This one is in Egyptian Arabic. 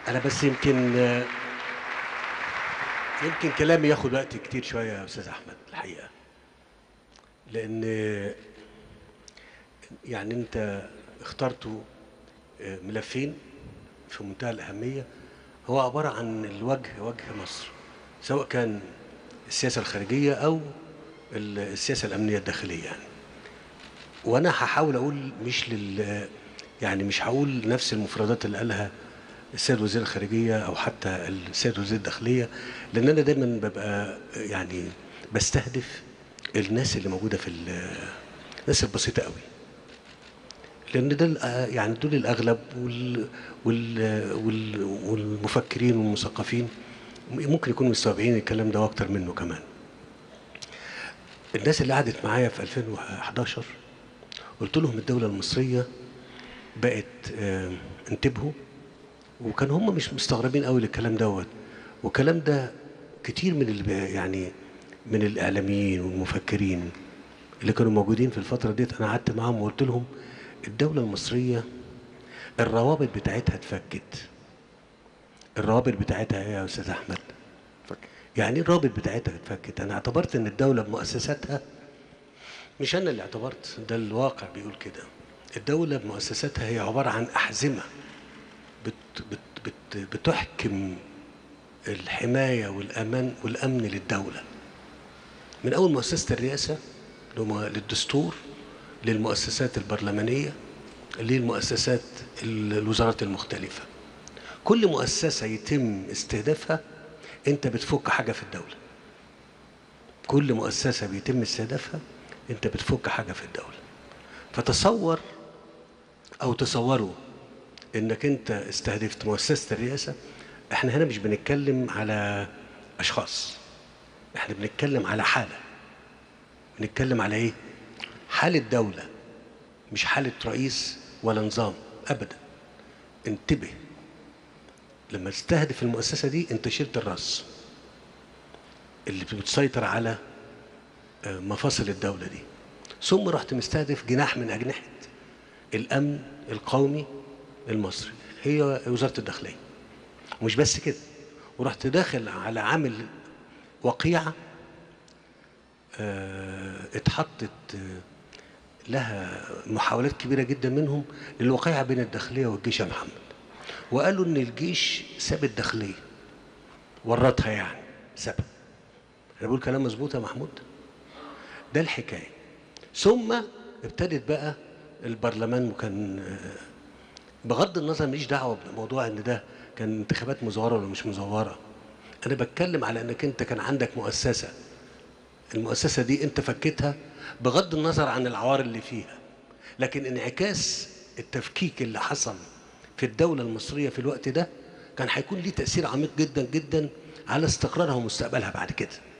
انا بس يمكن يمكن كلامي ياخد وقت كتير شويه يا استاذ احمد الحقيقه لان يعني انت اخترتوا ملفين في منتهى الاهميه هو عباره عن الوجه وجه مصر سواء كان السياسه الخارجيه او السياسه الامنيه الداخليه يعني وانا هحاول اقول مش لل يعني مش هقول نفس المفردات اللي قالها السيد وزير الخارجيه او حتى السيد وزير الداخليه لان انا دايما ببقى يعني بستهدف الناس اللي موجوده في الناس البسيطه قوي لان ده يعني دول الاغلب وال وال وال والمفكرين والمثقفين ممكن يكونوا مستوعبين الكلام ده واكتر منه كمان الناس اللي قعدت معايا في 2011 قلت لهم الدوله المصريه بقت اه انتبهوا وكان هم مش مستغربين قوي للكلام دوت والكلام ده كتير من اللي يعني من الاعلاميين والمفكرين اللي كانوا موجودين في الفتره ديت انا قعدت معاهم وقلت لهم الدوله المصريه الروابط بتاعتها اتفكت الروابط بتاعتها ايه يا استاذ احمد يعني ايه الروابط بتاعتها اتفكت انا اعتبرت ان الدوله بمؤسساتها مش انا اللي اعتبرت ده الواقع بيقول كده الدوله بمؤسساتها هي عباره عن احزمه بت بت بت بتحكم الحمايه والامان والامن للدوله من اول مؤسسه الرئاسه للدستور للمؤسسات البرلمانيه للمؤسسات الوزارات المختلفه كل مؤسسه يتم استهدافها انت بتفك حاجه في الدوله كل مؤسسه بيتم استهدافها انت بتفك حاجه في الدوله فتصور او تصوروا انك انت استهدفت مؤسسه الرئاسه احنا هنا مش بنتكلم على اشخاص احنا بنتكلم على حاله بنتكلم على ايه حاله دوله مش حاله رئيس ولا نظام ابدا انتبه لما تستهدف المؤسسه دي انت شلت الراس اللي بتسيطر على مفاصل الدوله دي ثم رحت مستهدف جناح من اجنحه الامن القومي المصري هي وزاره الداخليه ومش بس كده ورحت داخل على عامل وقيعه اه اتحطت لها محاولات كبيره جدا منهم للوقيعه بين الداخليه والجيش يا محمد وقالوا ان الجيش ساب الداخليه ورطها يعني سابها انا بقول كلام مظبوط يا محمود ده الحكايه ثم ابتدت بقى البرلمان وكان بغض النظر ماليش دعوه بموضوع ان ده كان انتخابات مزوره ولا مش مزوره انا بتكلم على انك انت كان عندك مؤسسه المؤسسه دي انت فكيتها بغض النظر عن العوار اللي فيها لكن انعكاس التفكيك اللي حصل في الدوله المصريه في الوقت ده كان هيكون ليه تاثير عميق جدا جدا على استقرارها ومستقبلها بعد كده